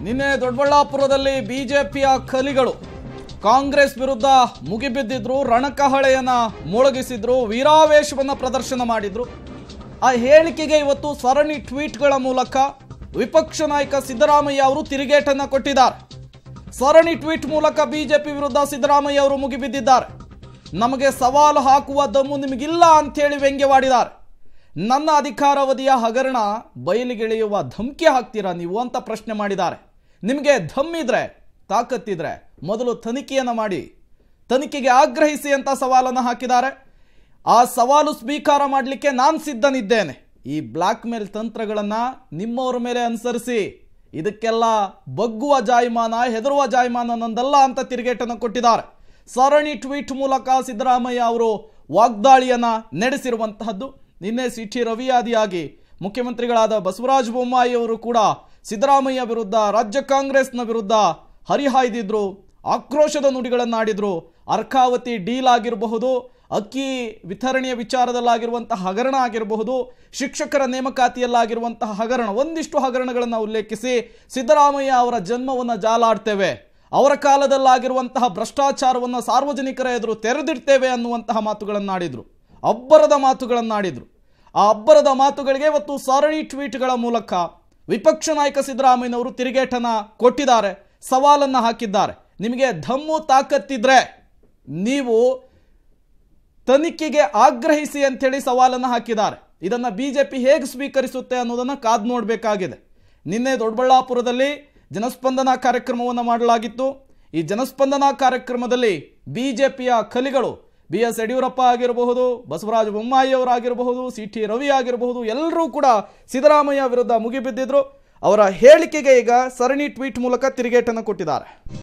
ನಿನ್ನೆ ದೊಡ್ಡಬಳ್ಳಾಪುರದಲ್ಲಿ ಬಿಜೆಪಿಯ ಕಲಿಗಳು ಕಾಂಗ್ರೆಸ್ ವಿರುದ್ಧ ಮುಗಿಬಿದ್ದಿದ್ರು ರಣಕಹಳೆಯನ್ನ ಮೊಳಗಿಸಿದ್ರು ವೀರಾವೇಶವನ್ನ ಪ್ರದರ್ಶನ ಮಾಡಿದ್ರು ಆ ಹೇಳಿಕೆಗೆ ಇವತ್ತು ಸರಣಿ ಟ್ವೀಟ್ಗಳ ಮೂಲಕ ವಿಪಕ್ಷ ನಾಯಕ ಸಿದ್ದರಾಮಯ್ಯ ಅವರು ತಿರುಗೇಟನ್ನ ಕೊಟ್ಟಿದ್ದಾರೆ ಸರಣಿ ಟ್ವೀಟ್ ಮೂಲಕ ಬಿಜೆಪಿ ವಿರುದ್ಧ ಸಿದ್ದರಾಮಯ್ಯ ಅವರು ಮುಗಿಬಿದ್ದಿದ್ದಾರೆ ನಮಗೆ ಸವಾಲು ಹಾಕುವ ದಮ್ಮು ನಿಮಗಿಲ್ಲ ಅಂತೇಳಿ ವ್ಯಂಗ್ಯವಾಡಿದ್ದಾರೆ ನನ್ನ ಅಧಿಕಾರಾವಧಿಯ ಹಗರಣ ಬಯಲಿಗೆಳೆಯುವ ಧಮಕಿ ಹಾಕ್ತೀರಾ ನೀವು ಅಂತ ಪ್ರಶ್ನೆ ಮಾಡಿದ್ದಾರೆ ನಿಮಗೆ ಧಮ್ಮಿದ್ರೆ ತಾಕತ್ತಿದ್ರೆ ಮೊದಲು ತನಿಖೆಯನ್ನು ಮಾಡಿ ತನಿಖೆಗೆ ಆಗ್ರಹಿಸಿ ಅಂತ ಸವಾಲನ್ನು ಹಾಕಿದ್ದಾರೆ ಆ ಸವಾಲು ಸ್ವೀಕಾರ ಮಾಡಲಿಕ್ಕೆ ನಾನು ಸಿದ್ಧನಿದ್ದೇನೆ ಈ ಬ್ಲ್ಯಾಕ್ ಮೇಲ್ ತಂತ್ರಗಳನ್ನು ನಿಮ್ಮವರ ಮೇಲೆ ಅನುಸರಿಸಿ ಇದಕ್ಕೆಲ್ಲ ಬಗ್ಗುವ ಜಾಯಮಾನ ಹೆದರುವ ಜಾಯಮಾನ ನಂದಲ್ಲ ಅಂತ ತಿರುಗೇಟನ್ನು ಕೊಟ್ಟಿದ್ದಾರೆ ಸರಣಿ ಟ್ವೀಟ್ ಮೂಲಕ ಸಿದ್ದರಾಮಯ್ಯ ಅವರು ವಾಗ್ದಾಳಿಯನ್ನ ನಡೆಸಿರುವಂತಹದ್ದು ನಿನ್ನೆ ಸಿ ಟಿ ರವಿಯಾದಿಯಾಗಿ ಮುಖ್ಯಮಂತ್ರಿಗಳಾದ ಬಸವರಾಜ ಬೊಮ್ಮಾಯಿ ಅವರು ಕೂಡ ಸಿದ್ದರಾಮಯ್ಯ ವಿರುದ್ಧ ರಾಜ್ಯ ಕಾಂಗ್ರೆಸ್ನ ವಿರುದ್ಧ ಹರಿಹಾಯ್ದಿದ್ರು ಆಕ್ರೋಶದ ನುಡಿಗಳನ್ನಾಡಿದ್ರು ಅರ್ಕಾವತಿ ಡೀಲ್ ಆಗಿರಬಹುದು ಅಕ್ಕಿ ವಿತರಣೆಯ ವಿಚಾರದಲ್ಲಾಗಿರುವಂತಹ ಹಗರಣ ಆಗಿರಬಹುದು ಶಿಕ್ಷಕರ ನೇಮಕಾತಿಯಲ್ಲಾಗಿರುವಂತಹ ಹಗರಣ ಒಂದಿಷ್ಟು ಹಗರಣಗಳನ್ನು ಉಲ್ಲೇಖಿಸಿ ಸಿದ್ದರಾಮಯ್ಯ ಅವರ ಜನ್ಮವನ್ನು ಜಾಲಾಡ್ತೇವೆ ಅವರ ಕಾಲದಲ್ಲಾಗಿರುವಂತಹ ಭ್ರಷ್ಟಾಚಾರವನ್ನು ಸಾರ್ವಜನಿಕರ ಎದುರು ತೆರೆದಿಡ್ತೇವೆ ಅನ್ನುವಂತಹ ಮಾತುಗಳನ್ನಾಡಿದ್ರು ಅಬ್ಬರದ ಮಾತುಗಳನ್ನಾಡಿದ್ರು ಆ ಅಬ್ಬರದ ಮಾತುಗಳಿಗೆ ಇವತ್ತು ಸರಣಿ ಟ್ವೀಟ್ಗಳ ಮೂಲಕ ವಿಪಕ್ಷ ನಾಯಕ ಸಿದ್ದರಾಮಯ್ಯನವರು ತಿರುಗೇಟನ ಕೊಟ್ಟಿದ್ದಾರೆ ಸವಾಲನ್ನು ಹಾಕಿದ್ದಾರೆ ನಿಮಗೆ ಧಮ್ಮು ತಾಕತ್ತಿದ್ರೆ ನೀವು ತನಿಖೆಗೆ ಆಗ್ರಹಿಸಿ ಅಂತೇಳಿ ಸವಾಲನ್ನು ಹಾಕಿದ್ದಾರೆ ಇದನ್ನು ಬಿಜೆಪಿ ಹೇಗೆ ಸ್ವೀಕರಿಸುತ್ತೆ ಅನ್ನೋದನ್ನು ಕಾದು ನೋಡಬೇಕಾಗಿದೆ ನಿನ್ನೆ ದೊಡ್ಡಬಳ್ಳಾಪುರದಲ್ಲಿ ಜನಸ್ಪಂದನ ಕಾರ್ಯಕ್ರಮವನ್ನು ಮಾಡಲಾಗಿತ್ತು ಈ ಜನಸ್ಪಂದನ ಕಾರ್ಯಕ್ರಮದಲ್ಲಿ ಬಿಜೆಪಿಯ ಕಲಿಗಳು ಬಿ ಎಸ್ ಯಡಿಯೂರಪ್ಪ ಆಗಿರಬಹುದು ಬಸವರಾಜ ಬೊಮ್ಮಾಯಿ ಅವರಾಗಿರಬಹುದು ಸಿ ಟಿ ರವಿ ಆಗಿರಬಹುದು ಎಲ್ಲರೂ ಕೂಡ ಸಿದ್ದರಾಮಯ್ಯ ವಿರುದ್ಧ ಮುಗಿಬಿದ್ದಿದ್ರು ಅವರ ಹೇಳಿಕೆಗೆ ಈಗ ಸರಣಿ ಟ್ವೀಟ್ ಮೂಲಕ ತಿರುಗೇಟನ್ನು ಕೊಟ್ಟಿದ್ದಾರೆ